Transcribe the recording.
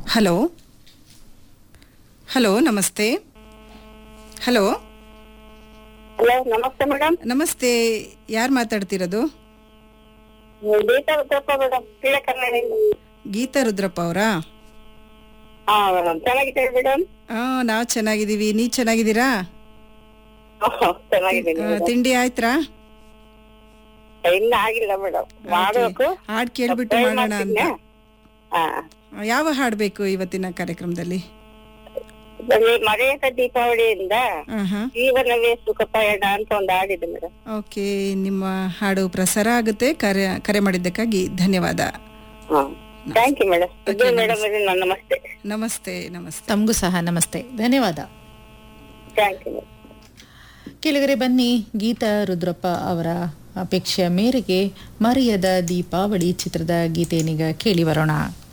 Hello hello ನಮಸ್ತೆ hello hello ನಮಸ್ತೆ madam ನಮಸ್ತೆ ಯಾರು ಮಾತಾಡ್ತಿರೋದು ಗೀತಾ ಉತ್ತಪ್ಪ ಮೇಡಮ್ ಕೀಳೆ ಕನ್ನಡಿಂದ ಗೀತಾ ರುದ್ರಪ್ಪ ಅವರಾ ಹಾ ಮೇಡಮ್ ಚೆನ್ನಾಗಿದ್ದೀರಿ ಮೇಡಮ್ ಹಾಂ ನಾವು ಚೆನ್ನಾಗಿದ್ದೀವಿ ನೀ ಚೆನ್ನಾಗಿದ್ದೀರಾ ಚೆನ್ನಾಗಿದ್ದೀನಿ ಆ, ತಿಂಡಿ ಆಯ್ತ್ರಾ ಇನ್ನ ಆಗಿಲ್ಲ ಮೇಡಮ್ ಮಾಡ್ಬೇಕು ಹಾಡು ಕೇಳ್ಬಿಟ್ಟು Try ಮಾಡೋಣ ಅಂತ ಮಾಡ್ತೀನಿ. ಹಾ ಆ, ಯಾವ ಹಾಡು ಬೇಕು ಇವತ್ತಿನ ಕಾರ್ಯಕ್ರಮದಲ್ಲಿ ಬರೀ ಮರೆಯದ ದೀಪಾವಳಿಯಿಂದ ಹಾಂ ಹಾಂ ಜೀವನವೇ ಸುಖ ಪಯಣ ಅಂತ ಒಂದು ಹಾಡಿದೆ ಮೇಡಮ್ ಓಕೆ ನಿಮ್ಮ ಹಾಡು ಪ್ರಸಾರ ಆಗುತ್ತೆ ಕರೆ ಕರೆ ಮಾಡಿದ್ದಕ್ಕಾಗಿ ಧನ್ಯವಾದ ಹಾ ಥ್ಯಾಂಕ್ ಯು ಮೇಡಮ್ ಇದು ಮೇಡಮ್ ನನ್ನ ನಮಸ್ತೆ ನಮಸ್ತೆ ನಮಸ್ತೆ ತಮಗೂ ಸಹ ನಮಸ್ತೆ ಧನ್ಯವಾದ ಥ್ಯಾಂಕ್ ಯು ಮೇಡಮ್ ಕೆಳಗರೆ ಬನ್ನಿ ಗೀತಾ ರುದ್ರಪ್ಪ ಅವರ ಅಪೇಕ್ಷೆಯ ಮೇರೆಗೆ ಮರೆಯದ ದೀಪಾವಳಿ ಚಿತ್ರದ ಗೀತೆಯನ್ನೀಗ ಕೇಳಿ ಬರೋಣ